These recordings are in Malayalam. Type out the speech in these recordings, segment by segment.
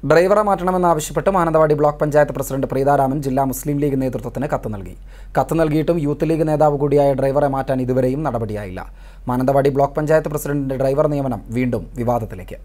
ഡ്രൈവറെ മാറ്റണമെന്നാവശ്യപ്പെട്ട് മാനന്തവാടി ബ്ലോക്ക് പഞ്ചായത്ത് പ്രസിഡന്റ് പ്രീതാരാമൻ ജില്ലാ മുസ്ലിം ലീഗ് നേതൃത്വത്തിന് കത്ത് നൽകി കത്ത് നൽകിയിട്ടും യൂത്ത് ലീഗ് നേതാവ് കൂടിയായ ഡ്രൈവറെ മാറ്റാൻ ഇതുവരെയും നടപടിയായില്ല മാനന്തവാടി ബ്ലോക്ക് പഞ്ചായത്ത് പ്രസിഡന്റിന്റെ ഡ്രൈവർ നിയമനം വീണ്ടും വിവാദത്തിലേക്ക്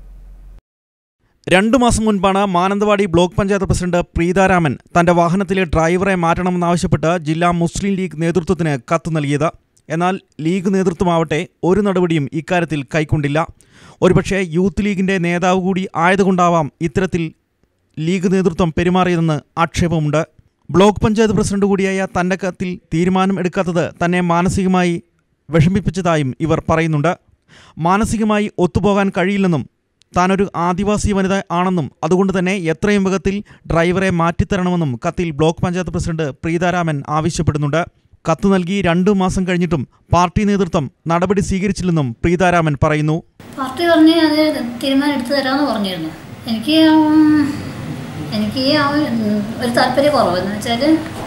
രണ്ടു മാസം മുൻപാണ് മാനന്തവാടി ബ്ലോക്ക് പഞ്ചായത്ത് പ്രസിഡന്റ് പ്രീതാരാമൻ തന്റെ വാഹനത്തിലെ ഡ്രൈവറെ മാറ്റണമെന്നാവശ്യപ്പെട്ട് ജില്ലാ മുസ്ലിം ലീഗ് നേതൃത്വത്തിന് കത്ത് നൽകിയത് എന്നാൽ ലീഗ് നേതൃത്വമാവട്ടെ ഒരു നടപടിയും ഇക്കാര്യത്തിൽ കൈക്കൊണ്ടില്ല ഒരുപക്ഷെ യൂത്ത് ലീഗിന്റെ നേതാവ് കൂടി ആയതുകൊണ്ടാവാം ഇത്തരത്തിൽ ലീഗ് നേതൃത്വം പെരുമാറിയതെന്ന് ആക്ഷേപമുണ്ട് ബ്ലോക്ക് പഞ്ചായത്ത് പ്രസിഡന്റ് കൂടിയായ തന്റെ കത്തിൽ തീരുമാനം എടുക്കാത്തത് തന്നെ മാനസികമായി വിഷമിപ്പിച്ചതായും ഇവർ പറയുന്നുണ്ട് മാനസികമായി ഒത്തുപോകാൻ കഴിയില്ലെന്നും താനൊരു ആദിവാസി വനിത ആണെന്നും അതുകൊണ്ട് തന്നെ എത്രയും വേഗത്തിൽ ഡ്രൈവറെ മാറ്റിത്തരണമെന്നും കത്തിൽ ബ്ലോക്ക് പഞ്ചായത്ത് പ്രസിഡന്റ് പ്രീതാരാമൻ ആവശ്യപ്പെടുന്നുണ്ട് കത്ത് നൽകി രണ്ടു മാസം കഴിഞ്ഞിട്ടും പാർട്ടി നേതൃത്വം നടപടി സ്വീകരിച്ചില്ലെന്നും പ്രീതാരാമൻ പറയുന്നു പാർട്ടി പറഞ്ഞ് അത് തീരുമാനം എടുത്തു തരാമെന്ന് പറഞ്ഞിരുന്നു എനിക്ക് ഉം, എനിക്ക് ആ ഒരു ഒരു താല്പര്യ കുറവെന്ന് വെച്ചാൽ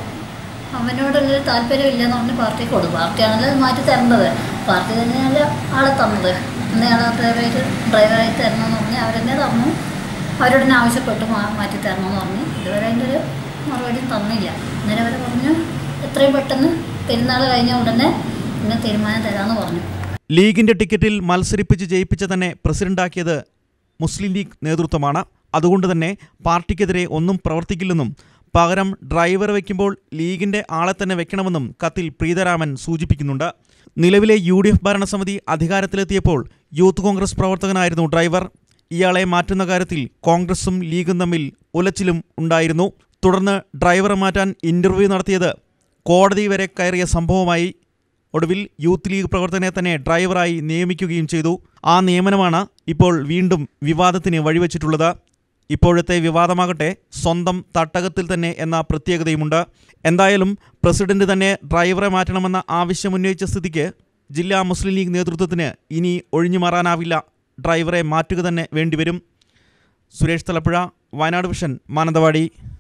അവനോടുള്ളൊരു താല്പര്യമില്ലെന്ന് പറഞ്ഞ് പാർട്ടി കൊടുക്കും പാർട്ടിയാണല്ലോ അത് മാറ്റി തരേണ്ടത് പാർട്ടി തന്നെയല്ല ആളെ തന്നത് ഇന്നയാളെ പേര് ഡ്രൈവറായി തരണമെന്ന് പറഞ്ഞ് അവരെന്നെ തന്നു അവരോട് തന്നെ ആവശ്യപ്പെട്ട് മാ- മാറ്റി തരണമെന്ന് പറഞ്ഞ് ഇതുവരെ അതിൻ്റെ ഒരു മറുപടിയും തന്നില്ല അന്നേരം അവർ പറഞ്ഞു എത്രയും പെട്ടെന്ന് പെരുന്നാൾ കഴിഞ്ഞ ഉടനെ ഇന്ന് തീരുമാനം തരാമെന്ന് പറഞ്ഞു ലീഗിന്റെ ടിക്കറ്റിൽ മത്സരിപ്പിച്ച് ജയിപ്പിച്ച തന്നെ പ്രസിഡന്റാക്കിയത് മുസ്ലിം ലീഗ് നേതൃത്വമാണ് അതുകൊണ്ട് തന്നെ പാർട്ടിക്കെതിരെ ഒന്നും പ്രവർത്തിക്കില്ലെന്നും പകരം ഡ്രൈവർ വയ്ക്കുമ്പോൾ ലീഗിന്റെ ആളെ തന്നെ വെക്കണമെന്നും കത്തിൽ പ്രീതരാമൻ സൂചിപ്പിക്കുന്നുണ്ട് നിലവിലെ യു ഡി എഫ് ഭരണസമിതി അധികാരത്തിലെത്തിയപ്പോൾ യൂത്ത് കോൺഗ്രസ് പ്രവർത്തകനായിരുന്നു ഡ്രൈവർ ഇയാളെ മാറ്റുന്ന കാര്യത്തിൽ കോൺഗ്രസും ലീഗും തമ്മിൽ ഉലച്ചിലും ഉണ്ടായിരുന്നു തുടർന്ന് ഡ്രൈവറെ മാറ്റാൻ ഇന്റർവ്യൂ നടത്തിയത് കോടതി വരെ കയറിയ സംഭവമായി ഒടുവിൽ യൂത്ത് ലീഗ് പ്രവർത്തകനെ തന്നെ ഡ്രൈവറായി നിയമിക്കുകയും ചെയ്തു ആ നിയമനമാണ് ഇപ്പോൾ വീണ്ടും വിവാദത്തിന് വഴിവെച്ചിട്ടുള്ളത് ഇപ്പോഴത്തെ വിവാദമാകട്ടെ സ്വന്തം തട്ടകത്തിൽ തന്നെ എന്ന പ്രത്യേകതയുമുണ്ട് എന്തായാലും പ്രസിഡന്റ് തന്നെ ഡ്രൈവറെ മാറ്റണമെന്ന ആവശ്യമുന്നയിച്ച സ്ഥിതിക്ക് ജില്ലാ മുസ്ലിം ലീഗ് നേതൃത്വത്തിന് ഇനി ഒഴിഞ്ഞു മാറാനാവില്ല ഡ്രൈവറെ മാറ്റുക തന്നെ വേണ്ടിവരും സുരേഷ് തലപ്പുഴ വയനാട് വിഷൻ മാനന്തവാടി